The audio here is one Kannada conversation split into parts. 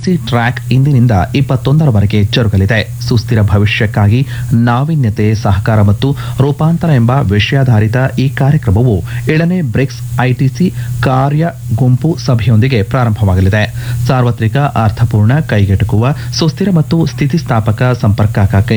ಐಟಿಸಿ ಟ್ರ್ಯಾಕ್ ಇಂದಿನಿಂದ ಇಪ್ಪತ್ತೊಂದರವರೆಗೆ ಜರುಗಲಿದೆ ಸುಸ್ಥಿರ ಭವಿಷ್ಯಕ್ಕಾಗಿ ನಾವೀನ್ಯತೆ ಸಹಕಾರ ಮತ್ತು ರೂಪಾಂತರ ಎಂಬ ವಿಷಯಾಧಾರಿತ ಈ ಕಾರ್ಯಕ್ರಮವು ಏಳನೇ ಬ್ರಿಕ್ಸ್ ಐಟಿಸಿ ಕಾರ್ಯ ಗುಂಪು ಸಭೆಯೊಂದಿಗೆ ಪ್ರಾರಂಭವಾಗಲಿದೆ ಸಾರ್ವತ್ರಿಕ ಅರ್ಥಪೂರ್ಣ ಕೈಗೆಟುಕುವ ಸುಸ್ಥಿರ ಮತ್ತು ಸ್ಥಿತಿಸ್ಥಾಪಕ ಸಂಪರ್ಕಕ್ಕಾಗಿ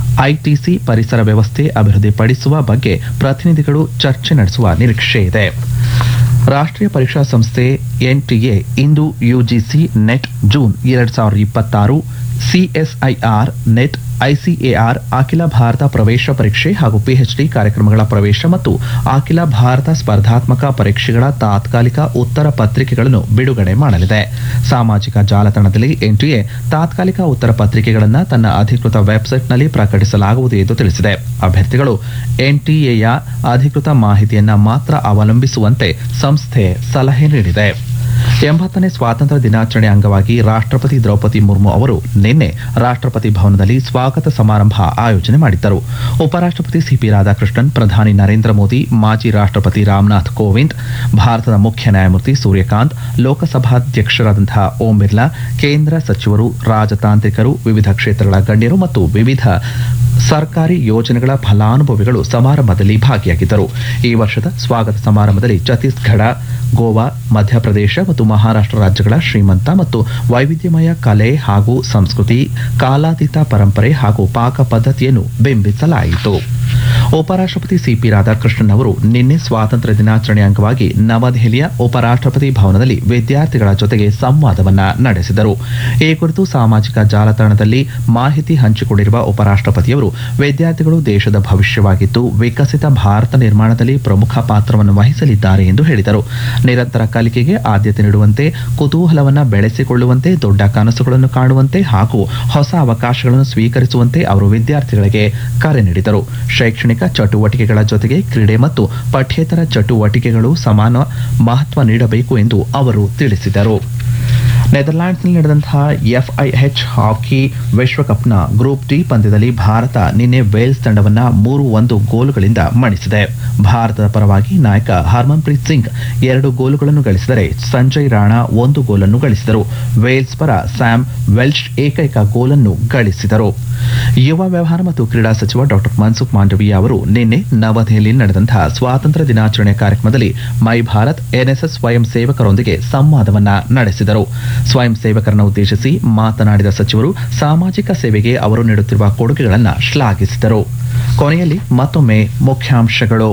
ಐಟಿಸಿ ಪರಿಸರ ವ್ಯವಸ್ಥೆ ಅಭಿವೃದ್ಧಿಪಡಿಸುವ ಬಗ್ಗೆ ಪ್ರತಿನಿಧಿಗಳು ಚರ್ಚೆ ನಡೆಸುವ ನಿರೀಕ್ಷೆ ಇದೆ ರಾಷ್ಟ್ರೀಯ ಪರೀಕ್ಷಾ ಸಂಸ್ಥೆ ಎನ್ಟಿಎ ಇಂದು ಯುಜಿಸಿ ನೆಟ್ ಜೂನ್ ಎರಡ್ ಸಾವಿರದ ಇಪ್ಪತ್ತಾರು ಸಿಎಸ್ಐಆರ್ ನೆಟ್ ಐಸಿಎಆರ್ ಅಖಿಲ ಭಾರತ ಪ್ರವೇಶ ಪರೀಕ್ಷೆ ಹಾಗೂ ಪಿಎಚ್ಡಿ ಕಾರ್ಯಕ್ರಮಗಳ ಪ್ರವೇಶ ಮತ್ತು ಅಖಿಲ ಭಾರತ ಸ್ಪರ್ಧಾತ್ಮಕ ಪರೀಕ್ಷೆಗಳ ತಾತ್ಕಾಲಿಕ ಉತ್ತರ ಪತ್ರಿಕೆಗಳನ್ನು ಬಿಡುಗಡೆ ಮಾಡಲಿದೆ ಸಾಮಾಜಿಕ ಜಾಲತಾಣದಲ್ಲಿ ಎನ್ಟಿಎ ತಾತ್ಕಾಲಿಕ ಉತ್ತರ ಪತ್ರಿಕೆಗಳನ್ನು ತನ್ನ ಅಧಿಕೃತ ವೆಬ್ಸೈಟ್ನಲ್ಲಿ ಪ್ರಕಟಿಸಲಾಗುವುದು ಎಂದು ತಿಳಿಸಿದೆ ಅಭ್ಯರ್ಥಿಗಳು ಎನ್ಟಿಎಯ ಅಧಿಕೃತ ಮಾಹಿತಿಯನ್ನ ಮಾತ್ರ ಅವಲಂಬಿಸುವಂತೆ ಸಂಸ್ಥೆ ಸಲಹೆ ನೀಡಿದೆ ಎಂಬತ್ತನೇ ಸ್ವಾತಂತ್ರ್ಯ ದಿನಾಚರಣೆ ಅಂಗವಾಗಿ ರಾಷ್ಟ್ರಪತಿ ದ್ರೌಪದಿ ಮುರ್ಮು ಅವರು ನಿನ್ನೆ ರಾಷ್ಟ್ರಪತಿ ಭವನದಲ್ಲಿ ಸ್ವಾಗತ ಸಮಾರಂಭ ಆಯೋಜನೆ ಮಾಡಿದ್ದರು ಉಪರಾಷ್ಟ್ರಪತಿ ಸಿಪಿ ರಾಧಾಕೃಷ್ಣನ್ ಪ್ರಧಾನಿ ನರೇಂದ್ರ ಮೋದಿ ಮಾಜಿ ರಾಷ್ಟ್ರಪತಿ ರಾಮನಾಥ್ ಕೋವಿಂದ್ ಭಾರತದ ಮುಖ್ಯ ನ್ಯಾಯಮೂರ್ತಿ ಸೂರ್ಯಕಾಂತ್ ಲೋಕಸಭಾಧ್ಯಕ್ಷರಾದಂತಹ ಓಂ ಬಿರ್ಲಾ ಕೇಂದ್ರ ಸಚಿವರು ರಾಜತಾಂತ್ರಿಕರು ವಿವಿಧ ಕ್ಷೇತ್ರಗಳ ಗಣ್ಯರು ಮತ್ತು ವಿವಿಧ ಸರ್ಕಾರಿ ಯೋಜನೆಗಳ ಫಲಾನುಭವಿಗಳು ಸಮಾರಂಭದಲ್ಲಿ ಭಾಗಿಯಾಗಿದ್ದರು ಈ ವರ್ಷದ ಸ್ವಾಗತ ಸಮಾರಂಭದಲ್ಲಿ ಛತ್ತೀಸ್ಗಢ ಗೋವಾ ಮಧ್ಯಪ್ರದೇಶ ಮತ್ತು ಮಹಾರಾಷ್ಟ್ರ ರಾಜ್ಯಗಳ ಶ್ರೀಮಂತ ಮತ್ತು ವೈವಿಧ್ಯಮಯ ಕಲೆ ಹಾಗೂ ಸಂಸ್ಕೃತಿ ಕಾಲಾತೀತ ಪರಂಪರೆ ಹಾಗೂ ಪಾಕ ಪದ್ಧತಿಯನ್ನು ಬಿಂಬಿಸಲಾಯಿತು ಉಪರಾಷ್ಟ್ರಪತಿ ಸಿಪಿ ರಾಧಾಕೃಷ್ಣನ್ ಅವರು ನಿನ್ನೆ ಸ್ವಾತಂತ್ರ್ಯ ದಿನಾಚರಣೆ ಅಂಗವಾಗಿ ನವದೆಹಲಿಯ ಉಪರಾಷ್ಟ್ರಪತಿ ಭವನದಲ್ಲಿ ವಿದ್ಯಾರ್ಥಿಗಳ ಜೊತೆಗೆ ಸಂವಾದವನ್ನ ನಡೆಸಿದರು ಈ ಕುರಿತು ಸಾಮಾಜಿಕ ಜಾಲತಾಣದಲ್ಲಿ ಮಾಹಿತಿ ಹಂಚಿಕೊಂಡಿರುವ ಉಪರಾಷ್ಟ್ರಪತಿಯವರು ವಿದ್ಯಾರ್ಥಿಗಳು ದೇಶದ ಭವಿಷ್ಯವಾಗಿದ್ದು ವಿಕಸಿತ ಭಾರತ ನಿರ್ಮಾಣದಲ್ಲಿ ಪ್ರಮುಖ ಪಾತ್ರವನ್ನು ವಹಿಸಲಿದ್ದಾರೆ ಎಂದು ಹೇಳಿದರು ನಿರಂತರ ಕಲಿಕೆಗೆ ಆದ್ಯತೆ ನೀಡುವಂತೆ ಕುತೂಹಲವನ್ನ ಬೆಳೆಸಿಕೊಳ್ಳುವಂತೆ ದೊಡ್ಡ ಕನಸುಗಳನ್ನು ಕಾಣುವಂತೆ ಹಾಗೂ ಹೊಸ ಅವಕಾಶಗಳನ್ನು ಸ್ವೀಕರಿಸುವಂತೆ ಅವರು ವಿದ್ಯಾರ್ಥಿಗಳಿಗೆ ಕರೆ ನೀಡಿದರು ಶೈಕ್ಷಣಿಕ ಚಟುವಟಿಕೆಗಳ ಜೊತೆಗೆ ಕ್ರೀಡೆ ಮತ್ತು ಪಠ್ಯೇತರ ಚಟುವಟಿಕೆಗಳು ಸಮಾನ ಮಹತ್ವ ನೀಡಬೇಕು ಎಂದು ಅವರು ತಿಳಿಸಿದರು ನೆದರ್ಲ್ಯಾಂಡ್ಸ್ನಲ್ಲಿ ನಡೆದಂತಹ ಎಫ್ಐಎಚ್ ಹಾಕಿ ವಿಶ್ವಕಪ್ನ ಗ್ರೂಪ್ ಡಿ ಪಂದ್ಯದಲ್ಲಿ ಭಾರತ ನಿನ್ನೆ ವೇಲ್ಸ್ ತಂಡವನ್ನ ಮೂರು ಒಂದು ಗೋಲುಗಳಿಂದ ಮಣಿಸಿದೆ ಭಾರತದ ಪರವಾಗಿ ನಾಯಕ ಹರ್ಮನ್ಪ್ರೀತ್ ಸಿಂಗ್ ಎರಡು ಗೋಲುಗಳನ್ನು ಗಳಿಸಿದರೆ ಸಂಜಯ್ ರಾಣಾ ಒಂದು ಗೋಲನ್ನು ಗಳಿಸಿದರು ವೇಲ್ಸ್ ಪರ ಸ್ಯಾಮ್ ವೆಲ್ಶ್ ಏಕೈಕ ಗೋಲನ್ನು ಗಳಿಸಿದರು ಯುವ ವ್ಯವಹಾರ ಮತ್ತು ಕ್ರೀಡಾ ಸಚಿವ ಡಾಕ್ಟರ್ ಮನ್ಸುಖ್ ಮಾಂಡವೀಯ ಅವರು ನಿನ್ನೆ ನವದೆಹಲಿಯಲ್ಲಿ ನಡೆದಂತಹ ಸ್ವಾತಂತ್ರ್ಯ ದಿನಾಚರಣೆ ಕಾರ್ಯಕ್ರಮದಲ್ಲಿ ಮೈ ಭಾರತ್ ಎನ್ಎಸ್ಎಸ್ ಸ್ವಯಂ ಸೇವಕರೊಂದಿಗೆ ಸಂವಾದವನ್ನ ನಡೆಸಿದರು ಸ್ವಯಂ ಸೇವಕರನ್ನು ಉದ್ದೇಶಿಸಿ ಮಾತನಾಡಿದ ಸಚಿವರು ಸಾಮಾಜಿಕ ಸೇವೆಗೆ ಅವರು ನೀಡುತ್ತಿರುವ ಕೊಡುಗೆಗಳನ್ನು ಶ್ಲಾಘಿಸಿದರು ಕೊನೆಯಲ್ಲಿ ಮತ್ತೊಮ್ಮೆ ಮುಖ್ಯಾಂಶಗಳು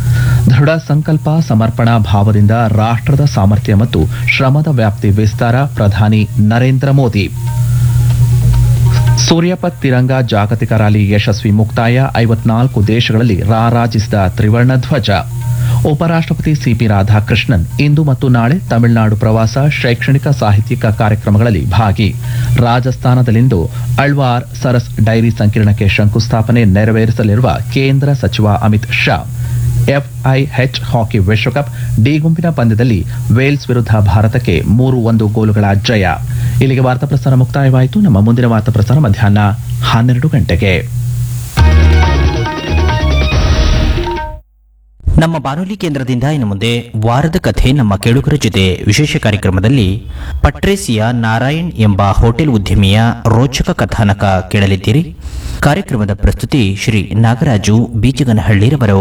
ದೃಢ ಸಂಕಲ್ಪ ಸಮರ್ಪಣಾ ಭಾವದಿಂದ ರಾಷ್ಟ್ರದ ಸಾಮರ್ಥ್ಯ ಮತ್ತು ಶ್ರಮದ ವ್ಯಾಪ್ತಿ ವಿಸ್ತಾರ ಪ್ರಧಾನಿ ನರೇಂದ್ರ ಮೋದಿ ಸೂರ್ಯಪತ್ ತಿರಂಗ ಜಾಗತಿಕ ರ್ಯಾಲಿ ಯಶಸ್ವಿ ಮುಕ್ತಾಯ ಐವತ್ನಾಲ್ಕು ದೇಶಗಳಲ್ಲಿ ರಾರಾಜಿಸಿದ ತ್ರಿವರ್ಣ ಧ್ವಜ ಉಪರಾಷ್ಟ್ರಪತಿ ಸಿಪಿ ರಾಧಾಕೃಷ್ಣನ್ ಇಂದು ಮತ್ತು ನಾಳೆ ತಮಿಳುನಾಡು ಪ್ರವಾಸ ಶೈಕ್ಷಣಿಕ ಸಾಹಿತ್ಯಿಕ ಕಾರ್ಯಕ್ರಮಗಳಲ್ಲಿ ಭಾಗಿ ರಾಜಸ್ಥಾನದಲ್ಲಿಂದು ಅಳ್ವಾರ್ ಸರಸ್ ಡೈರಿ ಸಂಕೀರ್ಣಕ್ಕೆ ಶಂಕುಸ್ಥಾಪನೆ ನೆರವೇರಿಸಲಿರುವ ಕೇಂದ್ರ ಸಚಿವ ಅಮಿತ್ ಶಾ ಎಫ್ಐಎಚ್ ಹಾಕಿ ವಿಶ್ವಕಪ್ ಡಿ ಗುಂಪಿನ ಪಂದ್ಯದಲ್ಲಿ ವೇಲ್ಸ್ ವಿರುದ್ಧ ಭಾರತಕ್ಕೆ ಮೂರು ಒಂದು ಗೋಲುಗಳ ಜಯ ಇಲ್ಲಿಗೆ ವಾರ್ತಾ ಪ್ರಸಾರ ಮುಕ್ತಾಯವಾಯಿತು ನಮ್ಮ ಮುಂದಿನ ವಾರ್ತಾ ಪ್ರಸಾರ ಮಧ್ಯಾಹ್ನ ಹನ್ನೆರಡು ಗಂಟೆಗೆ ನಮ್ಮ ಬಾನುಲಿ ಕೇಂದ್ರದಿಂದ ಇನ್ನು ಮುಂದೆ ವಾರದ ಕಥೆ ನಮ್ಮ ಕೇಳುಗರ ಜೊತೆ ವಿಶೇಷ ಕಾರ್ಯಕ್ರಮದಲ್ಲಿ ಪಟ್ರೇಸಿಯ ನಾರಾಯಣ್ ಎಂಬ ಹೋಟೆಲ್ ಉದ್ಯಮಿಯ ರೋಚಕ ಕಥಾನಕ ಕೇಳಲಿದ್ದೀರಿ ಕಾರ್ಯಕ್ರಮದ ಪ್ರಸ್ತುತಿ ಶ್ರೀ ನಾಗರಾಜು ಬೀಜಗನಹಳ್ಳಿರವರು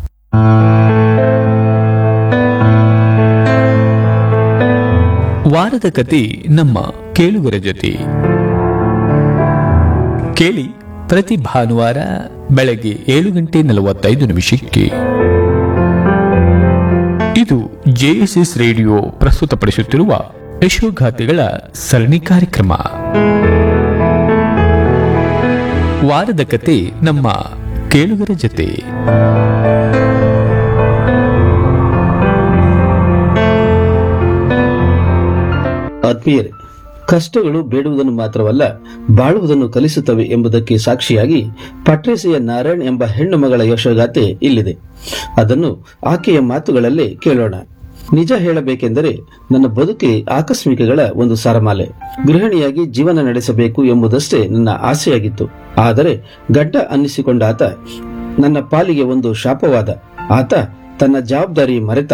ವಾರದ ಕತೆ ನಮ್ಮ ಕೇಳುಗರ ಜೊತೆ ಕೇಳಿ ಪ್ರತಿ ಭಾನುವಾರ ಬೆಳಗ್ಗೆ ಏಳು ಗಂಟೆ ನಲವತ್ತೈದು ನಿಮಿಷಕ್ಕೆ ಇದು ಜೆಎಸ್ಎಸ್ ರೇಡಿಯೋ ಪ್ರಸ್ತುತಪಡಿಸುತ್ತಿರುವ ಯಶೋಗಾಥೆಗಳ ಸರಣಿ ಕಾರ್ಯಕ್ರಮ ವಾರದ ಕತೆ ನಮ್ಮ ಕೇಳುಗರ ಜೊತೆ ಆತ್ಮೀಯರೇ ಕಷ್ಟಗಳು ಬೇಡುವುದನ್ನು ಮಾತ್ರವಲ್ಲ ಬಾಳುವುದನ್ನು ಕಲಿಸುತ್ತವೆ ಎಂಬುದಕ್ಕೆ ಸಾಕ್ಷಿಯಾಗಿ ಪಟ್ರೇಸೆಯ ನಾರಾಯಣ್ ಎಂಬ ಹೆಣ್ಣು ಮಗಳ ಯಶೋಗಾಥೆ ಇಲ್ಲಿದೆ ಅದನ್ನು ಆಕೆಯ ಮಾತುಗಳಲ್ಲೇ ಕೇಳೋಣ ನಿಜ ಹೇಳಬೇಕೆಂದರೆ ನನ್ನ ಬದುಕೆ ಆಕಸ್ಮಿಕಗಳ ಒಂದು ಸರಮಾಲೆ ಗೃಹಿಣಿಯಾಗಿ ಜೀವನ ನಡೆಸಬೇಕು ಎಂಬುದಷ್ಟೇ ನನ್ನ ಆಸೆಯಾಗಿತ್ತು ಆದರೆ ಗಡ್ಡ ಅನ್ನಿಸಿಕೊಂಡ ಆತ ನನ್ನ ಪಾಲಿಗೆ ಒಂದು ಶಾಪವಾದ ಆತ ತನ್ನ ಜವಾಬ್ದಾರಿ ಮರೆತ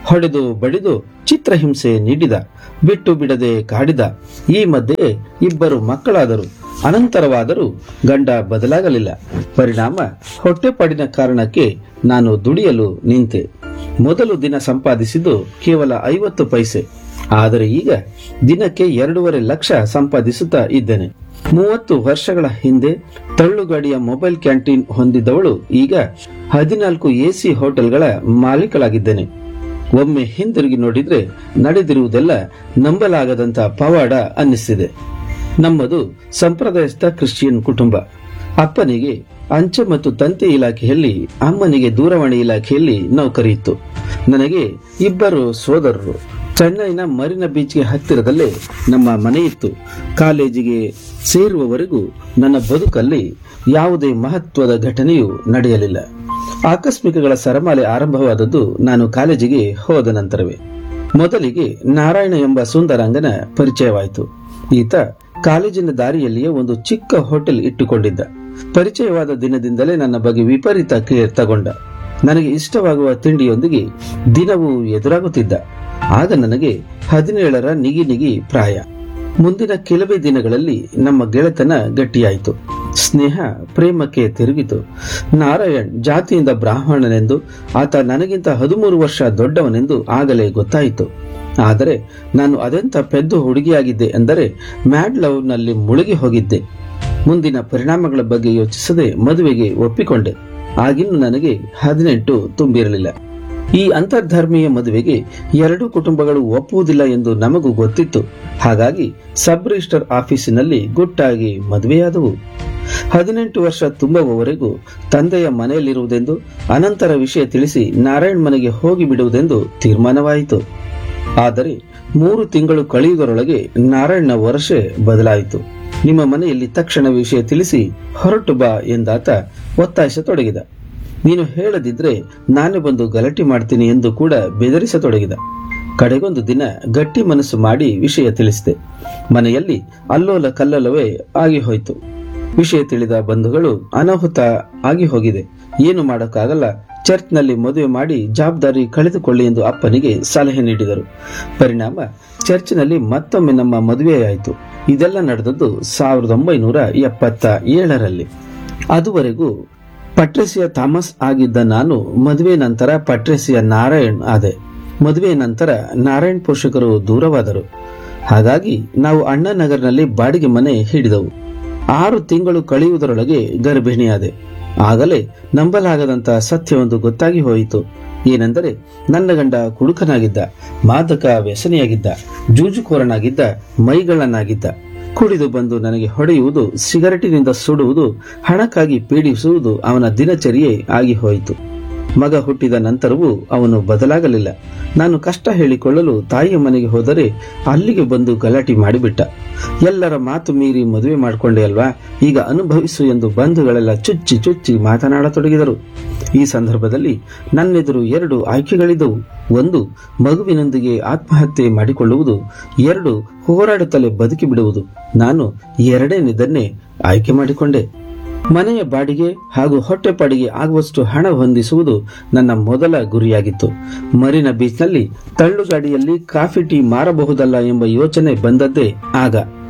ಹೊಡೆದು ಬಡಿದು ಚಿತ್ರಹಿಂಸೆ ನೀಡಿದ ಬಿಟ್ಟು ಬಿಡದೆ ಕಾಡಿದ ಈ ಮಧ್ಯೆ ಇಬ್ಬರು ಮಕ್ಕಳಾದರು ಅನಂತರವಾದರೂ ಗಂಡ ಬದಲಾಗಲಿಲ್ಲ ಪರಿಣಾಮ ಹೊಟ್ಟೆಪಾಡಿನ ಕಾರಣಕ್ಕೆ ನಾನು ದುಡಿಯಲು ನಿಂತೆ ಮೊದಲು ದಿನ ಸಂಪಾದಿಸಿದ್ದು ಕೇವಲ ಐವತ್ತು ಪೈಸೆ ಆದರೆ ಈಗ ದಿನಕ್ಕೆ ಎರಡೂವರೆ ಲಕ್ಷ ಸಂಪಾದಿಸುತ್ತಾ ಇದ್ದೇನೆ ಮೂವತ್ತು ವರ್ಷಗಳ ಹಿಂದೆ ತಳ್ಳುಗಾಡಿಯ ಮೊಬೈಲ್ ಕ್ಯಾಂಟೀನ್ ಹೊಂದಿದ್ದವಳು ಈಗ ಹದಿನಾಲ್ಕು ಎಸಿ ಹೋಟೆಲ್ಗಳ ಮಾಲೀಕಳಾಗಿದ್ದೇನೆ ಒಮ್ಮೆ ಹಿಂದಿರುಗಿ ನೋಡಿದ್ರೆ ನಡೆದಿರುವುದೆಲ್ಲ ನಂಬಲಾಗದಂತ ಪವಾಡ ಅನ್ನಿಸ್ತಿದೆ ನಮ್ಮದು ಸಂಪ್ರದಾಯಸ್ಥ ಕ್ರಿಶ್ಚಿಯನ್ ಕುಟುಂಬ ಅಪ್ಪನಿಗೆ ಅಂಚೆ ಮತ್ತು ತಂತಿ ಇಲಾಖೆಯಲ್ಲಿ ಅಮ್ಮನಿಗೆ ದೂರವಾಣಿ ಇಲಾಖೆಯಲ್ಲಿ ನೌಕರಿ ಇತ್ತು ನನಗೆ ಇಬ್ಬರು ಸೋದರರು ಚೆನ್ನೈನ ಮರಿನ ಬೀಚ್ಗೆ ಹತ್ತಿರದಲ್ಲೇ ನಮ್ಮ ಮನೆ ಇತ್ತು ಕಾಲೇಜಿಗೆ ಸೇರುವವರೆಗೂ ನನ್ನ ಬದುಕಲ್ಲಿ ಯಾವುದೇ ಮಹತ್ವದ ಘಟನೆಯೂ ನಡೆಯಲಿಲ್ಲ ಆಕಸ್ಮಿಕಗಳ ಸರಮಾಲೆ ಆರಂಭವಾದದ್ದು ನಾನು ಕಾಲೇಜಿಗೆ ಹೋದ ನಂತರವೇ ಮೊದಲಿಗೆ ನಾರಾಯಣ ಎಂಬ ಸುಂದರಾಂಗನ ಪರಿಚಯವಾಯಿತು ಈತ ಕಾಲೇಜಿನ ದಾರಿಯಲ್ಲಿಯೇ ಒಂದು ಚಿಕ್ಕ ಹೋಟೆಲ್ ಇಟ್ಟುಕೊಂಡಿದ್ದ ಪರಿಚಯವಾದ ದಿನದಿಂದಲೇ ನನ್ನ ಬಗ್ಗೆ ವಿಪರೀತ ಕೇರ್ ತಗೊಂಡ ನನಗೆ ಇಷ್ಟವಾಗುವ ತಿಂಡಿಯೊಂದಿಗೆ ದಿನವೂ ಎದುರಾಗುತ್ತಿದ್ದ ಆಗ ನನಗೆ ಹದಿನೇಳರ ನಿಗಿ ನಿಗಿ ಪ್ರಾಯ ಮುಂದಿನ ಕೆಲವೇ ದಿನಗಳಲ್ಲಿ ನಮ್ಮ ಗೆಳೆತನ ಗಟ್ಟಿಯಾಯಿತು ಸ್ನೇಹ ಪ್ರೇಮಕ್ಕೆ ತಿರುಗಿತು ನಾರಾಯಣ್ ಜಾತಿಯಿಂದ ಬ್ರಾಹ್ಮಣನೆಂದು ಆತ ನನಗಿಂತ ಹದಿಮೂರು ವರ್ಷ ದೊಡ್ಡವನೆಂದು ಆಗಲೇ ಗೊತ್ತಾಯಿತು ಆದರೆ ನಾನು ಅದೆಂತ ಪೆದ್ದು ಹುಡುಗಿಯಾಗಿದ್ದೆ ಎಂದರೆ ಮ್ಯಾಡ್ ಲವ್ ನಲ್ಲಿ ಮುಳುಗಿ ಹೋಗಿದ್ದೆ ಮುಂದಿನ ಪರಿಣಾಮಗಳ ಬಗ್ಗೆ ಯೋಚಿಸದೆ ಮದುವೆಗೆ ಒಪ್ಪಿಕೊಂಡೆ ಆಗಿನ್ನು ನನಗೆ ಹದಿನೆಂಟು ತುಂಬಿರಲಿಲ್ಲ ಈ ಅಂತರ್ಧರ್ಮೀಯ ಮದುವೆಗೆ ಎರಡೂ ಕುಟುಂಬಗಳು ಒಪ್ಪುವುದಿಲ್ಲ ಎಂದು ನಮಗೂ ಗೊತ್ತಿತ್ತು ಹಾಗಾಗಿ ಸಬ್ ರಿಜಿಸ್ಟರ್ ಆಫೀಸಿನಲ್ಲಿ ಗುಟ್ಟಾಗಿ ಮದುವೆಯಾದವು ಹದಿನೆಂಟು ವರ್ಷ ತುಂಬುವವರೆಗೂ ತಂದೆಯ ಮನೆಯಲ್ಲಿರುವುದೆಂದು ಅನಂತರ ವಿಷಯ ತಿಳಿಸಿ ನಾರಾಯಣ್ ಮನೆಗೆ ಹೋಗಿ ಬಿಡುವುದೆಂದು ತೀರ್ಮಾನವಾಯಿತು ಆದರೆ ಮೂರು ತಿಂಗಳು ಕಳೆಯುವುದರೊಳಗೆ ನಾರಾಯಣ್ನ ವರ್ಷೆ ಬದಲಾಯಿತು ನಿಮ್ಮ ಮನೆಯಲ್ಲಿ ತಕ್ಷಣ ವಿಷಯ ತಿಳಿಸಿ ಹೊರಟು ಬಾ ಎಂದಾತ ಒತ್ತಾಯಿಸತೊಡಗಿದ ನೀನು ಹೇಳದಿದ್ರೆ ನಾನೇ ಬಂದು ಗಲಾಟೆ ಮಾಡ್ತೀನಿ ಎಂದು ಕೂಡ ಬೆದರಿಸತೊಡಗಿದ ಕಡೆಗೊಂದು ದಿನ ಗಟ್ಟಿ ಮನಸ್ಸು ಮಾಡಿ ವಿಷಯ ತಿಳಿಸಿದೆ ಮನೆಯಲ್ಲಿ ಅಲ್ಲೋಲ ಕಲ್ಲೋಲವೇ ಆಗಿ ಹೋಯಿತು ವಿಷಯ ತಿಳಿದ ಬಂಧುಗಳು ಅನಾಹುತ ಆಗಿ ಹೋಗಿದೆ ಏನು ಮಾಡೋಕ್ಕಾಗಲ್ಲ ಚರ್ಚ್ನಲ್ಲಿ ಮದುವೆ ಮಾಡಿ ಜವಾಬ್ದಾರಿ ಕಳೆದುಕೊಳ್ಳಿ ಎಂದು ಅಪ್ಪನಿಗೆ ಸಲಹೆ ನೀಡಿದರು ಪರಿಣಾಮ ಚರ್ಚ್ನಲ್ಲಿ ಮತ್ತೊಮ್ಮೆ ನಮ್ಮ ಮದುವೆಯಾಯಿತು ಇದೆಲ್ಲ ನಡೆದದ್ದು ಸಾವಿರದ ಒಂಬೈನೂರ ಎಪ್ಪತ್ತ ಏಳರಲ್ಲಿ ಅದುವರೆಗೂ ಪಟ್ರೆಸಿಯ ಥಾಮಸ್ ಆಗಿದ್ದ ನಾನು ಮದುವೆ ನಂತರ ಪಟ್ರೆಸಿಯ ನಾರಾಯಣ್ ಆದೆ ಮದುವೆ ನಂತರ ನಾರಾಯಣ್ ಪೋಷಕರು ದೂರವಾದರು ಹಾಗಾಗಿ ನಾವು ಅಣ್ಣನಗರ್ನಲ್ಲಿ ಬಾಡಿಗೆ ಮನೆ ಹಿಡಿದವು ಆರು ತಿಂಗಳು ಕಳೆಯುವುದರೊಳಗೆ ಗರ್ಭಿಣಿಯಾದೆ ಆಗಲೇ ನಂಬಲಾಗದಂತ ಸತ್ಯವೊಂದು ಗೊತ್ತಾಗಿ ಹೋಯಿತು ಏನೆಂದರೆ ನನ್ನ ಗಂಡ ಕುಡುಕನಾಗಿದ್ದ ಮಾದಕ ವ್ಯಸನಿಯಾಗಿದ್ದ ಜೂಜುಕೋರನಾಗಿದ್ದ ಮೈಗಳನ್ನಾಗಿದ್ದ ಕುಡಿದು ಬಂದು ನನಗೆ ಹೊಡೆಯುವುದು ಸಿಗರೆಟಿನಿಂದ ಸುಡುವುದು ಹಣಕ್ಕಾಗಿ ಪೀಡಿಸುವುದು ಅವನ ದಿನಚರಿಯೇ ಆಗಿ ಹೋಯಿತು ಮಗ ಹುಟ್ಟಿದ ನಂತರವೂ ಅವನು ಬದಲಾಗಲಿಲ್ಲ ನಾನು ಕಷ್ಟ ಹೇಳಿಕೊಳ್ಳಲು ತಾಯಿಯ ಮನೆಗೆ ಹೋದರೆ ಅಲ್ಲಿಗೆ ಬಂದು ಗಲಾಟೆ ಮಾಡಿಬಿಟ್ಟ ಎಲ್ಲರ ಮಾತು ಮೀರಿ ಮದುವೆ ಮಾಡಿಕೊಂಡೆ ಅಲ್ವಾ ಈಗ ಅನುಭವಿಸು ಎಂದು ಬಂಧುಗಳೆಲ್ಲ ಚುಚ್ಚಿ ಚುಚ್ಚಿ ಮಾತನಾಡತೊಡಗಿದರು ಈ ಸಂದರ್ಭದಲ್ಲಿ ನನ್ನೆದುರು ಎರಡು ಆಯ್ಕೆಗಳಿದ್ದವು ಒಂದು ಮಗುವಿನೊಂದಿಗೆ ಆತ್ಮಹತ್ಯೆ ಮಾಡಿಕೊಳ್ಳುವುದು ಎರಡು ಹೋರಾಡುತ್ತಲೇ ಬದುಕಿ ಬಿಡುವುದು ನಾನು ಎರಡನೇದನ್ನೇ ಆಯ್ಕೆ ಮಾಡಿಕೊಂಡೆ ಮನೆಯ ಬಾಡಿಗೆ ಹಾಗೂ ಹೊಟ್ಟೆಪಾಡಿಗೆ ಆಗುವಷ್ಟು ಹಣ ಹೊಂದಿಸುವುದು ನನ್ನ ಮೊದಲ ಗುರಿಯಾಗಿತ್ತು ಮರಿನ ಬೀಚ್ನಲ್ಲಿ ತಳ್ಳುಗಾಡಿಯಲ್ಲಿ ಕಾಫಿ ಟೀ ಮಾರಬಹುದಲ್ಲ ಎಂಬ ಯೋಚನೆ ಬಂದದ್ದೇ ಆಗ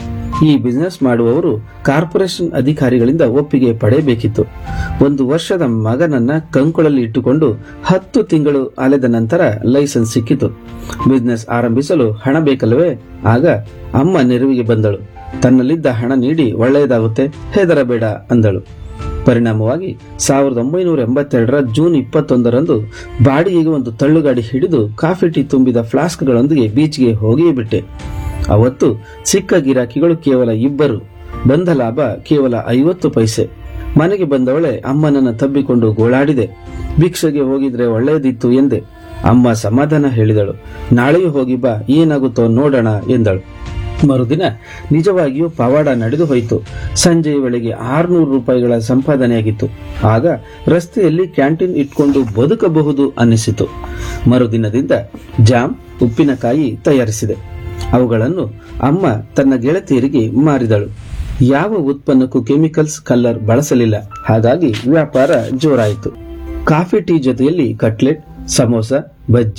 ಈ ಬಿಸಿನೆಸ್ ಮಾಡುವವರು ಕಾರ್ಪೊರೇಷನ್ ಅಧಿಕಾರಿಗಳಿಂದ ಒಪ್ಪಿಗೆ ಪಡೆಯಬೇಕಿತ್ತು ಒಂದು ವರ್ಷದ ಮಗನನ್ನ ಕಂಕುಳಲ್ಲಿ ಇಟ್ಟುಕೊಂಡು ಹತ್ತು ತಿಂಗಳು ಅಲೆದ ನಂತರ ಲೈಸೆನ್ಸ್ ಸಿಕ್ಕಿತು ಬಿಸಿನೆಸ್ ಆರಂಭಿಸಲು ಹಣ ಬೇಕಲ್ಲವೇ ಆಗ ಅಮ್ಮ ನೆರವಿಗೆ ಬಂದಳು ತನ್ನಲ್ಲಿದ್ದ ಹಣ ನೀಡಿ ಒಳ್ಳೆಯದಾಗುತ್ತೆ ಹೆದರಬೇಡ ಅಂದಳು ಪರಿಣಾಮವಾಗಿ ಸಾವಿರದ ಒಂಬೈನೂರ ಎಂಬತ್ತೆರಡರ ಜೂನ್ ಇಪ್ಪತ್ತೊಂದರಂದು ಬಾಡಿಗೆಗೆ ಒಂದು ತಳ್ಳುಗಾಡಿ ಹಿಡಿದು ಕಾಫಿ ಟೀ ತುಂಬಿದ ಫ್ಲಾಸ್ಕ್ಗಳೊಂದಿಗೆ ಬೀಚ್ಗೆ ಹೋಗಿಯೇ ಬಿಟ್ಟೆ ಅವತ್ತು ಸಿಕ್ಕ ಗಿರಾಕಿಗಳು ಕೇವಲ ಇಬ್ಬರು ಬಂದ ಲಾಭ ಕೇವಲ ಐವತ್ತು ಪೈಸೆ ಮನೆಗೆ ಬಂದವಳೆ ಅಮ್ಮನನ್ನ ತಬ್ಬಿಕೊಂಡು ಗೋಳಾಡಿದೆ ಭಿಕ್ಷೆಗೆ ಹೋಗಿದ್ರೆ ಒಳ್ಳೆಯದಿತ್ತು ಎಂದೆ ಅಮ್ಮ ಸಮಾಧಾನ ಹೇಳಿದಳು ನಾಳೆಯೂ ಹೋಗಿ ಬಾ ಏನಾಗುತ್ತೋ ನೋಡೋಣ ಎಂದಳು ಮರುದಿನ ನಿಜವಾಗಿಯೂ ಪವಾಡ ನಡೆದು ಹೋಯಿತು ಸಂಜೆಯ ವೇಳೆಗೆ ಆರ್ನೂರು ರೂಪಾಯಿಗಳ ಸಂಪಾದನೆಯಾಗಿತ್ತು ಆಗ ರಸ್ತೆಯಲ್ಲಿ ಕ್ಯಾಂಟೀನ್ ಇಟ್ಕೊಂಡು ಬದುಕಬಹುದು ಅನ್ನಿಸಿತು ಮರುದಿನದಿಂದ ಜಾಮ್ ಉಪ್ಪಿನಕಾಯಿ ತಯಾರಿಸಿದೆ ಅವುಗಳನ್ನು ಅಮ್ಮ ತನ್ನ ಗೆಳತಿಯರಿಗೆ ಮಾರಿದಳು ಯಾವ ಉತ್ಪನ್ನಕ್ಕೂ ಕೆಮಿಕಲ್ಸ್ ಕಲರ್ ಬಳಸಲಿಲ್ಲ ಹಾಗಾಗಿ ವ್ಯಾಪಾರ ಜೋರಾಯಿತು ಕಾಫಿ ಟೀ ಜೊತೆಯಲ್ಲಿ ಕಟ್ಲೆಟ್ ಸಮೋಸ ಬಜ್ಜಿ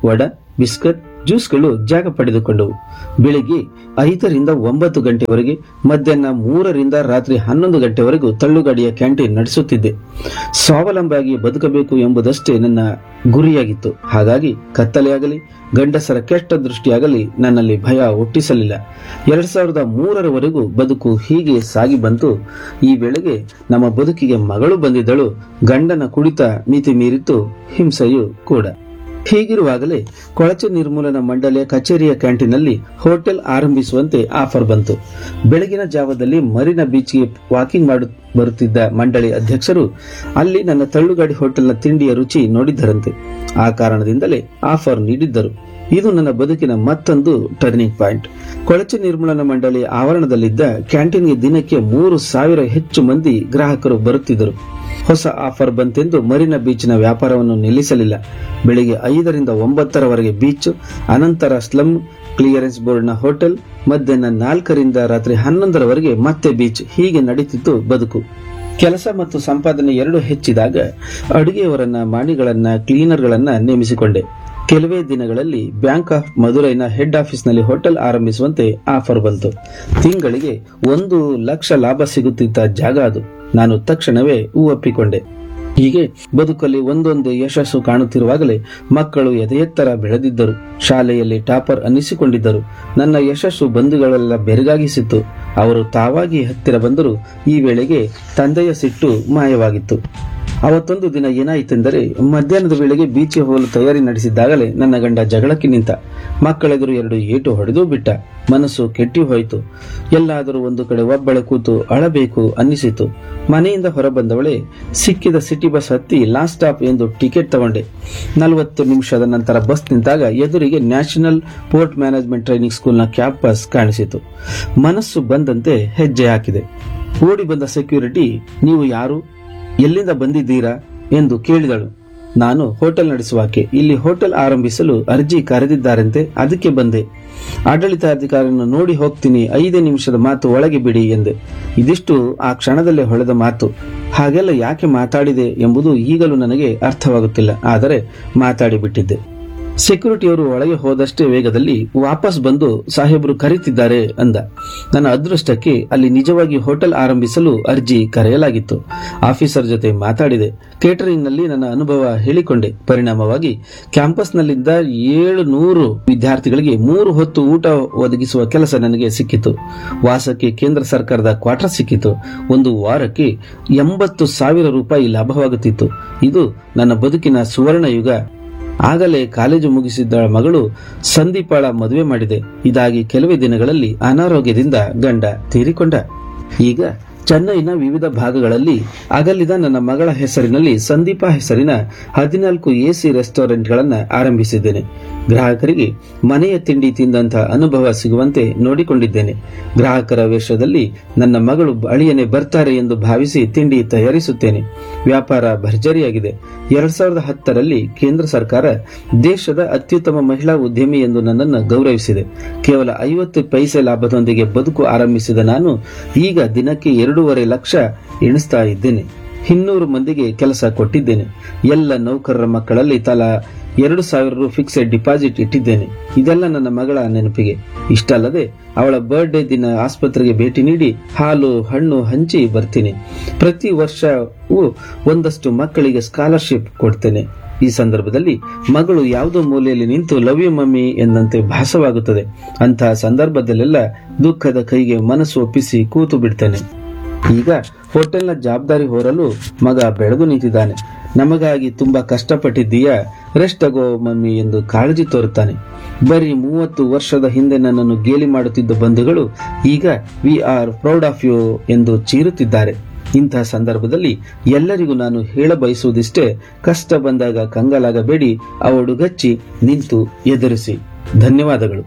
ವಡ ಬಿಸ್ಕತ್ ಜ್ಯೂಸ್ಗಳು ಜಾಗ ಪಡೆದುಕೊಂಡವು ಬೆಳಿಗ್ಗೆ ಐದರಿಂದ ಒಂಬತ್ತು ಗಂಟೆವರೆಗೆ ಮಧ್ಯಾಹ್ನ ಮೂರರಿಂದ ರಾತ್ರಿ ಹನ್ನೊಂದು ಗಂಟೆವರೆಗೂ ತಳ್ಳುಗಾಡಿಯ ಕ್ಯಾಂಟೀನ್ ನಡೆಸುತ್ತಿದ್ದೆ ಸ್ವಾವಲಂಬಿಯಾಗಿ ಬದುಕಬೇಕು ಎಂಬುದಷ್ಟೇ ನನ್ನ ಗುರಿಯಾಗಿತ್ತು ಹಾಗಾಗಿ ಕತ್ತಲೆಯಾಗಲಿ ಗಂಡಸರ ಕೆಟ್ಟ ದೃಷ್ಟಿಯಾಗಲಿ ನನ್ನಲ್ಲಿ ಭಯ ಹುಟ್ಟಿಸಲಿಲ್ಲ ಎರಡ್ ಸಾವಿರದ ಮೂರರವರೆಗೂ ಬದುಕು ಹೀಗೆ ಸಾಗಿ ಬಂತು ಈ ವೇಳೆಗೆ ನಮ್ಮ ಬದುಕಿಗೆ ಮಗಳು ಬಂದಿದ್ದಳು ಗಂಡನ ಕುಡಿತ ಮಿತಿ ಮೀರಿತ್ತು ಹಿಂಸೆಯೂ ಕೂಡ ಹೀಗಿರುವಾಗಲೇ ಕೊಳಚೆ ನಿರ್ಮೂಲನಾ ಮಂಡಳಿಯ ಕಚೇರಿಯ ಕ್ಯಾಂಟೀನ್ನಲ್ಲಿ ಹೋಟೆಲ್ ಆರಂಭಿಸುವಂತೆ ಆಫರ್ ಬಂತು ಬೆಳಗಿನ ಜಾವದಲ್ಲಿ ಮರಿನಾ ಬೀಚ್ಗೆ ವಾಕಿಂಗ್ ಮಾಡು ಬರುತ್ತಿದ್ದ ಮಂಡಳಿ ಅಧ್ಯಕ್ಷರು ಅಲ್ಲಿ ನನ್ನ ತಳ್ಳುಗಾಡಿ ಹೋಟೆಲ್ನ ತಿಂಡಿಯ ರುಚಿ ನೋಡಿದ್ದರಂತೆ ಆ ಕಾರಣದಿಂದಲೇ ಆಫರ್ ನೀಡಿದ್ದರು ಇದು ನನ್ನ ಬದುಕಿನ ಮತ್ತೊಂದು ಟರ್ನಿಂಗ್ ಪಾಯಿಂಟ್ ಕೊಳಚೆ ನಿರ್ಮೂಲನಾ ಮಂಡಳಿ ಆವರಣದಲ್ಲಿದ್ದ ಕ್ಯಾಂಟೀನ್ಗೆ ದಿನಕ್ಕೆ ಮೂರು ಸಾವಿರ ಹೆಚ್ಚು ಮಂದಿ ಗ್ರಾಹಕರು ಬರುತ್ತಿದ್ದರು ಹೊಸ ಆಫರ್ ಬಂತೆಂದು ಮರಿನಾ ಬೀಚ್ನ ವ್ಯಾಪಾರವನ್ನು ನಿಲ್ಲಿಸಲಿಲ್ಲ ಬೆಳಿಗ್ಗೆ ಐದರಿಂದ ಒಂಬತ್ತರವರೆಗೆ ಬೀಚ್ ಅನಂತರ ಸ್ಲಮ್ ಕ್ಲಿಯರೆನ್ಸ್ ಬೋರ್ಡ್ನ ಹೋಟೆಲ್ ಮಧ್ಯಾಹ್ನ ನಾಲ್ಕರಿಂದ ರಾತ್ರಿ ಹನ್ನೊಂದರವರೆಗೆ ಮತ್ತೆ ಬೀಚ್ ಹೀಗೆ ನಡೀತಿತ್ತು ಬದುಕು ಕೆಲಸ ಮತ್ತು ಸಂಪಾದನೆ ಎರಡು ಹೆಚ್ಚಿದಾಗ ಅಡುಗೆಯವರನ್ನ ಮಾಣಿಗಳನ್ನ ಕ್ಲೀನರ್ಗಳನ್ನ ನೇಮಿಸಿಕೊಂಡೆ ಕೆಲವೇ ದಿನಗಳಲ್ಲಿ ಬ್ಯಾಂಕ್ ಆಫ್ ಮದುರೈನ ಹೆಡ್ ಆಫೀಸ್ನಲ್ಲಿ ಹೋಟೆಲ್ ಆರಂಭಿಸುವಂತೆ ಆಫರ್ ಬಂತು ತಿಂಗಳಿಗೆ ಒಂದು ಲಕ್ಷ ಲಾಭ ಸಿಗುತ್ತಿದ್ದ ಜಾಗ ಅದು ನಾನು ತಕ್ಷಣವೇ ಒಪ್ಪಿಕೊಂಡೆ ಹೀಗೆ ಬದುಕಲ್ಲಿ ಒಂದೊಂದು ಯಶಸ್ಸು ಕಾಣುತ್ತಿರುವಾಗಲೇ ಮಕ್ಕಳು ಎದೆಯೆತ್ತರ ಬೆಳೆದಿದ್ದರು ಶಾಲೆಯಲ್ಲಿ ಟಾಪರ್ ಅನ್ನಿಸಿಕೊಂಡಿದ್ದರು ನನ್ನ ಯಶಸ್ಸು ಬಂಧುಗಳೆಲ್ಲ ಬೆರಗಾಗಿಸಿತ್ತು ಅವರು ತಾವಾಗಿ ಹತ್ತಿರ ಬಂದರು ಈ ವೇಳೆಗೆ ತಂದೆಯ ಸಿಟ್ಟು ಮಾಯವಾಗಿತ್ತು ಅವತ್ತೊಂದು ದಿನ ಏನಾಯಿತೆಂದರೆ ಮಧ್ಯಾಹ್ನದ ವೇಳೆಗೆ ಬೀಚಿಗೆ ಹೋಗಲು ತಯಾರಿ ನಡೆಸಿದ್ದಾಗಲೇ ನನ್ನ ಗಂಡ ಜಗಳಕ್ಕೆ ನಿಂತ ಮಕ್ಕಳೆದುರು ಎರಡು ಏಟು ಹೊಡೆದು ಬಿಟ್ಟ ಮನಸ್ಸು ಕೆಟ್ಟಿ ಹೋಯಿತು ಎಲ್ಲಾದರೂ ಒಂದು ಕಡೆ ಒಬ್ಬಳೆ ಕೂತು ಅಳಬೇಕು ಅನ್ನಿಸಿತು ಮನೆಯಿಂದ ಹೊರಬಂದವಳೆ ಸಿಕ್ಕಿದ ಸಿಟಿ ಬಸ್ ಹತ್ತಿ ಲಾಸ್ಟ್ ಸ್ಟಾಪ್ ಎಂದು ಟಿಕೆಟ್ ತಗೊಂಡೆ ನಲವತ್ತು ನಿಮಿಷದ ನಂತರ ಬಸ್ ನಿಂತಾಗ ಎದುರಿಗೆ ನ್ಯಾಷನಲ್ ಪೋರ್ಟ್ ಮ್ಯಾನೇಜ್ಮೆಂಟ್ ಟ್ರೈನಿಂಗ್ ಸ್ಕೂಲ್ನ ಕ್ಯಾಂಪಸ್ ಕಾಣಿಸಿತು ಮನಸ್ಸು ಬಂದಂತೆ ಹೆಜ್ಜೆ ಹಾಕಿದೆ ಓಡಿ ಬಂದ ಸೆಕ್ಯೂರಿಟಿ ನೀವು ಯಾರು ಎಲ್ಲಿಂದ ಬಂದಿದ್ದೀರಾ ಎಂದು ಕೇಳಿದಳು ನಾನು ಹೋಟೆಲ್ ನಡೆಸುವಾಕೆ ಇಲ್ಲಿ ಹೋಟೆಲ್ ಆರಂಭಿಸಲು ಅರ್ಜಿ ಕರೆದಿದ್ದಾರಂತೆ ಅದಕ್ಕೆ ಬಂದೆ ಆಡಳಿತಾಧಿಕಾರಿಯನ್ನು ನೋಡಿ ಹೋಗ್ತೀನಿ ಐದೇ ನಿಮಿಷದ ಮಾತು ಒಳಗೆ ಬಿಡಿ ಎಂದೆ ಇದಿಷ್ಟು ಆ ಕ್ಷಣದಲ್ಲೇ ಹೊಳೆದ ಮಾತು ಹಾಗೆಲ್ಲ ಯಾಕೆ ಮಾತಾಡಿದೆ ಎಂಬುದು ಈಗಲೂ ನನಗೆ ಅರ್ಥವಾಗುತ್ತಿಲ್ಲ ಆದರೆ ಮಾತಾಡಿ ಬಿಟ್ಟಿದ್ದೆ ಸೆಕ್ಯೂರಿಟಿಯವರು ಒಳಗೆ ಹೋದಷ್ಟೇ ವೇಗದಲ್ಲಿ ವಾಪಸ್ ಬಂದು ಸಾಹೇಬರು ಕರೀತಿದ್ದಾರೆ ಅಂದ ನನ್ನ ಅದೃಷ್ಟಕ್ಕೆ ಅಲ್ಲಿ ನಿಜವಾಗಿ ಹೋಟೆಲ್ ಆರಂಭಿಸಲು ಅರ್ಜಿ ಕರೆಯಲಾಗಿತ್ತು ಆಫೀಸರ್ ಜೊತೆ ಮಾತಾಡಿದೆ ಕೇಟರಿಂಗ್ನಲ್ಲಿ ನನ್ನ ಅನುಭವ ಹೇಳಿಕೊಂಡೆ ಪರಿಣಾಮವಾಗಿ ಕ್ಯಾಂಪಸ್ನಲ್ಲಿದ್ದ ಏಳು ನೂರು ವಿದ್ಯಾರ್ಥಿಗಳಿಗೆ ಮೂರು ಹೊತ್ತು ಊಟ ಒದಗಿಸುವ ಕೆಲಸ ನನಗೆ ಸಿಕ್ಕಿತು ವಾಸಕ್ಕೆ ಕೇಂದ್ರ ಸರ್ಕಾರದ ಕ್ವಾರ್ಟರ್ ಸಿಕ್ಕಿತು ಒಂದು ವಾರಕ್ಕೆ ಎಂಬತ್ತು ಸಾವಿರ ರೂಪಾಯಿ ಲಾಭವಾಗುತ್ತಿತ್ತು ಇದು ನನ್ನ ಬದುಕಿನ ಸುವರ್ಣ ಯುಗ ಆಗಲೇ ಕಾಲೇಜು ಮುಗಿಸಿದ್ದ ಮಗಳು ಸಂದೀಪಾಳ ಮದುವೆ ಮಾಡಿದೆ ಇದಾಗಿ ಕೆಲವೇ ದಿನಗಳಲ್ಲಿ ಅನಾರೋಗ್ಯದಿಂದ ಗಂಡ ತೀರಿಕೊಂಡ ಈಗ ಚೆನ್ನೈನ ವಿವಿಧ ಭಾಗಗಳಲ್ಲಿ ಅಗಲಿದ ನನ್ನ ಮಗಳ ಹೆಸರಿನಲ್ಲಿ ಸಂದೀಪ ಹೆಸರಿನ ಹದಿನಾಲ್ಕು ಎಸಿ ರೆಸ್ಟೋರೆಂಟ್ಗಳನ್ನು ಆರಂಭಿಸಿದ್ದೇನೆ ಗ್ರಾಹಕರಿಗೆ ಮನೆಯ ತಿಂಡಿ ತಿಂದಂತಹ ಅನುಭವ ಸಿಗುವಂತೆ ನೋಡಿಕೊಂಡಿದ್ದೇನೆ ಗ್ರಾಹಕರ ವೇಷದಲ್ಲಿ ನನ್ನ ಮಗಳು ಅಳಿಯನೆ ಬರ್ತಾರೆ ಎಂದು ಭಾವಿಸಿ ತಿಂಡಿ ತಯಾರಿಸುತ್ತೇನೆ ವ್ಯಾಪಾರ ಭರ್ಜರಿಯಾಗಿದೆ ಎರಡ್ ಸಾವಿರದ ಹತ್ತರಲ್ಲಿ ಕೇಂದ್ರ ಸರ್ಕಾರ ದೇಶದ ಅತ್ಯುತ್ತಮ ಮಹಿಳಾ ಉದ್ಯಮಿ ಎಂದು ನನ್ನನ್ನು ಗೌರವಿಸಿದೆ ಕೇವಲ ಐವತ್ತು ಪೈಸೆ ಲಾಭದೊಂದಿಗೆ ಬದುಕು ಆರಂಭಿಸಿದ ನಾನು ಈಗ ದಿನಕ್ಕೆ ಎರಡೂವರೆ ಲಕ್ಷ ಎಣಿಸ್ತಾ ಇದ್ದೇನೆ ಇನ್ನೂರು ಮಂದಿಗೆ ಕೆಲಸ ಕೊಟ್ಟಿದ್ದೇನೆ ಎಲ್ಲ ನೌಕರರ ಮಕ್ಕಳಲ್ಲಿ ತಲಾ ಎರಡು ಸಾವಿರ ರು ಫಿಕ್ಸೆಡ್ ಡಿಪಾಸಿಟ್ ಇಟ್ಟಿದ್ದೇನೆ ಇದೆಲ್ಲ ನನ್ನ ಮಗಳ ನೆನಪಿಗೆ ಇಷ್ಟಲ್ಲದೆ ಅವಳ ಬರ್ಡೇ ದಿನ ಆಸ್ಪತ್ರೆಗೆ ಭೇಟಿ ನೀಡಿ ಹಾಲು ಹಣ್ಣು ಹಂಚಿ ಬರ್ತೀನಿ ಪ್ರತಿ ವರ್ಷವೂ ಒಂದಷ್ಟು ಮಕ್ಕಳಿಗೆ ಸ್ಕಾಲರ್ಶಿಪ್ ಕೊಡ್ತೇನೆ ಈ ಸಂದರ್ಭದಲ್ಲಿ ಮಗಳು ಯಾವುದೋ ಮೂಲೆಯಲ್ಲಿ ನಿಂತು ಲವ್ ಯು ಮಮ್ಮಿ ಎಂದಂತೆ ಭಾಸವಾಗುತ್ತದೆ ಅಂತಹ ಸಂದರ್ಭದಲ್ಲೆಲ್ಲ ದುಃಖದ ಕೈಗೆ ಮನಸ್ಸು ಒಪ್ಪಿಸಿ ಕೂತು ಬಿಡ್ತೇನೆ ಈಗ ಹೋಟೆಲ್ನ ಜವಾಬ್ದಾರಿ ಹೊರಲು ಮಗ ಬೆಳೆದು ನಿಂತಿದ್ದಾನೆ ನಮಗಾಗಿ ತುಂಬಾ ಕಷ್ಟಪಟ್ಟಿದ್ದೀಯಾ ರೆಸ್ಟ್ ತಗೋ ಮಮ್ಮಿ ಎಂದು ಕಾಳಜಿ ತೋರುತ್ತಾನೆ ಬರೀ ಮೂವತ್ತು ವರ್ಷದ ಹಿಂದೆ ನನ್ನನ್ನು ಗೇಲಿ ಮಾಡುತ್ತಿದ್ದ ಬಂಧುಗಳು ಈಗ we are proud of you ಎಂದು ಚೀರುತ್ತಿದ್ದಾರೆ ಇಂತಹ ಸಂದರ್ಭದಲ್ಲಿ ಎಲ್ಲರಿಗೂ ನಾನು ಹೇಳ ಬಯಸುವುದಿಷ್ಟೇ ಕಷ್ಟ ಬಂದಾಗ ಕಂಗಾಲಾಗಬೇಡಿ ಅವಡುಗಚ್ಚಿ ನಿಂತು ಎದುರಿಸಿ ಧನ್ಯವಾದಗಳು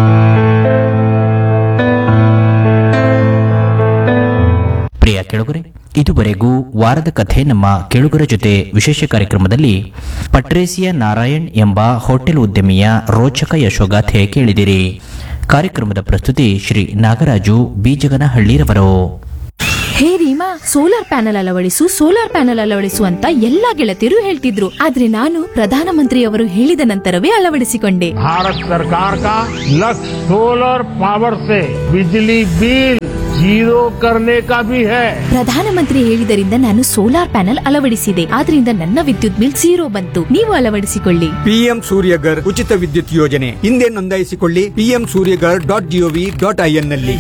ಪ್ರಿಯ ಕೆಳುಗರೆ ಇದುವರೆಗೂ ವಾರದ ಕಥೆ ನಮ್ಮ ಕೆಳುಗರ ಜೊತೆ ವಿಶೇಷ ಕಾರ್ಯಕ್ರಮದಲ್ಲಿ ಪಟ್ರೇಸಿಯ ನಾರಾಯಣ್ ಎಂಬ ಹೋಟೆಲ್ ಉದ್ಯಮಿಯ ರೋಚಕ ಯಶೋಗಾಥೆ ಕೇಳಿದಿರಿ ಕಾರ್ಯಕ್ರಮದ ಪ್ರಸ್ತುತಿ ಶ್ರೀ ನಾಗರಾಜು ಬೀಜಗನಹಳ್ಳಿರವರು ಹೇ ರೀ ಅಮ್ಮ ಸೋಲಾರ್ ಪ್ಯಾನೆಲ್ ಅಳವಡಿಸು ಸೋಲಾರ್ ಪ್ಯಾನೆಲ್ ಅಳವಡಿಸು ಅಂತ ಎಲ್ಲಾ ಗೆಳತಿಯರು ಹೇಳ್ತಿದ್ರು ಆದ್ರೆ ನಾನು ಪ್ರಧಾನಮಂತ್ರಿಯವರು ಹೇಳಿದ ನಂತರವೇ ಅಳವಡಿಸಿಕೊಂಡೆ भारत सरकार का लक्ष्य सोलर पावर से बिजली बिल जीरो करने का भी है ಪ್ರಧಾನಮಂತ್ರಿ ಹೇಳಿದರಿಂದ ನಾನು ಸೋಲಾರ್ ಪ್ಯಾನೆಲ್ ಅಳವಡಿಸಿದೆ ಆದ್ರಿಂದ ನನ್ನ ವಿದ್ಯುತ್ ಬಿಲ್ ಝೀರೋ ಬಂತು ನೀವು ಅಳವಡಿಸಿಕೊಳ್ಳಿ ಪಿಎಂ ಸೂರ್ಯಗರ್ ಉಚಿತ ವಿದ್ಯುತ್ ಯೋಜನೆ ಹಿಂದೆ ನೋಂದಾಯಿಸಿಕೊಳ್ಳಿ PM Suryaghar dot GOV dot IN ನಲ್ಲಿ